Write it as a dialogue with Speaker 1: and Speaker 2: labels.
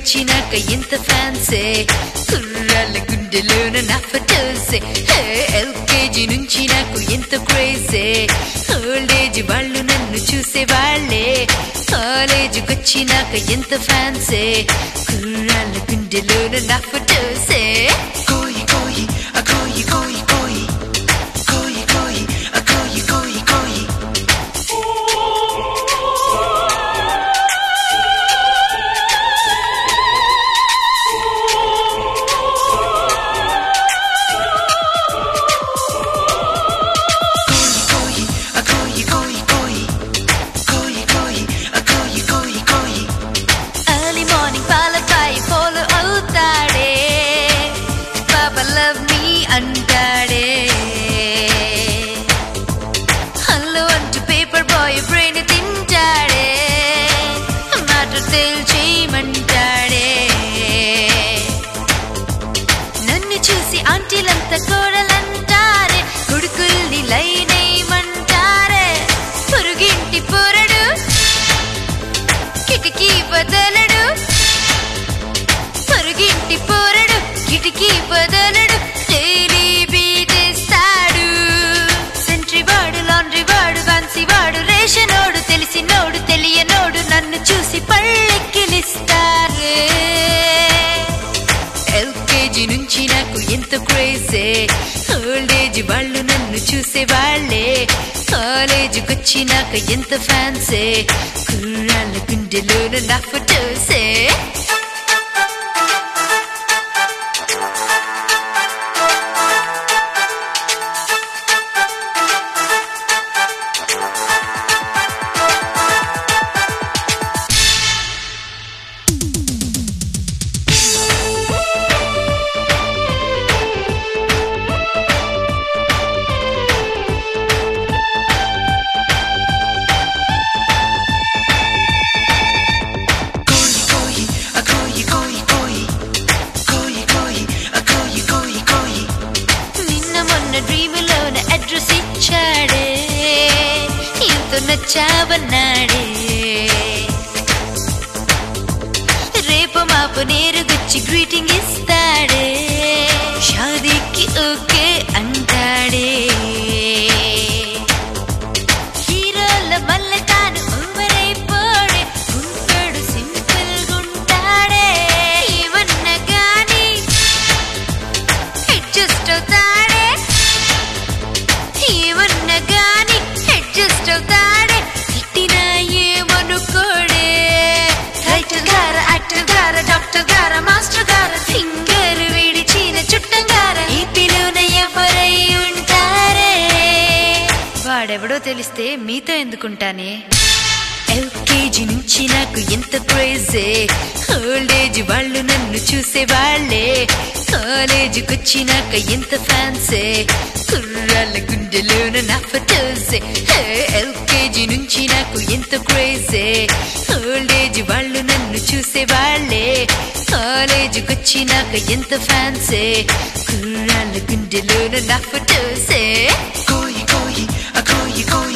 Speaker 1: వచ్చినాక ఎంత ఫ్యాన్సే కుర్రాళ్ళ గుండెలోన నా ఫటోసే ఎల్కేజీ నుంచి నాకు ఎంత క్రేజే ఓల్డేజ్ వాళ్ళు నన్ను చూసే వాళ్ళే కాలేజీకి వచ్చినాక ఎంత ఫ్యాన్సే కుర్రాళ్ళ గుండెలోన నా ఫటోసే
Speaker 2: కోయి కోయి ఆ కోయి కోయి కోయి కోయి కోయి ఆ కోయి కోయి కోయి కోయి కోయి ఆ కోయి కోయి కోయి కోయి కోయి ఆ కోయి కోయి కోయి
Speaker 1: ఎర్లీ మార్నింగ్ పాలపై ఫాలో అవుతాడే పాప లవ్ మీ అంటాడే హలో అంటూ పేపర్ బాయ్ బ్రెయిన్ తింటాడే మాట తేల్చేయమంటాడే నన్ను చూసి ఆంటీలంతా కోడలంటారే కొడుకుల్ని లైనేయమంటారే పొరుగింటి పొరడు కిటికీ బదలడు పొరుగింటి పోరడు కిటికీ బదలడు డైలీ బీటేస్తాడు సెంట్రీ వాడు లాండ్రీ వాడు ఫ్యాన్సీ వాడు రేషనోడు తెలిసినోడు తెలియనోడు నన్ను చూసి పళ్ళెక్కిలిస్తారే ఎల్కేజీ నుంచి నాకు ఎంత క్రేజే ఓల్డేజ్ వాళ్ళు నన్ను చూసే వాళ్ళే కాలేజీకి వచ్చినాక ఎంత ఫ్యాన్సే కుర్రాళ్ళ గుండెలోన నా ఫోటోసే
Speaker 2: కోయి కోయి ఆ కోయి కోయి కోయి కోయి కోయి ఆ కోయి కోయి కోయి
Speaker 1: నిన్న మొన్న డ్రీములోన అడ్రస్ ఇచ్చాడే ఎంతో నచ్చావన్నాడే రేపు మాపు నేరుగొచ్చి గ్రీటింగ్ ఇస్తాడే షాదీకి ఓకే అంటాడే హీరోల మల్ల తాను ఓవరైపోడే ఉంటాడు సింపుల్ గుంటాడే ఏమన్నా గానీ అడ్జస్ట్ అవుతాడే ఏమన్నా గాని అడ్జస్ట్ అవుతాడే తిట్టినా ఏమనుకోడే టైటిల్ గార యాక్టర్ గార డాక్టర్ గార మాస్టర్ గార ఫింగర్ విడిచిన చుట్టం గార ఈ పిలువన ఎవరై ఉంటారే వాడెవడో తెలిస్తే మీతో ఎందుకుంటానే ఎల్కేజీ నుంచి నాకు ఎంత క్రేజే ఓల్డేజ్ వాళ్ళు నన్ను చూసే వాళ్ళే కాలేజీకి వచ్చినాక ఎంత ఫ్యాన్సే కుర్రాళ్ళ గుండెలోన నా ఫోటోసే ఎల్కేజీ నుంచి నాకు ఎంత క్రేజే ఓల్డేజ్ వాళ్ళు నన్ను చూసే వాళ్ళే కాలేజీకి వచ్చినాక ఎంత ఫ్యాన్సే కుర్రాళ్ళ గుండెలోన నా ఫోటోసే
Speaker 2: కోయి కోయి ఆ కోయి కోయి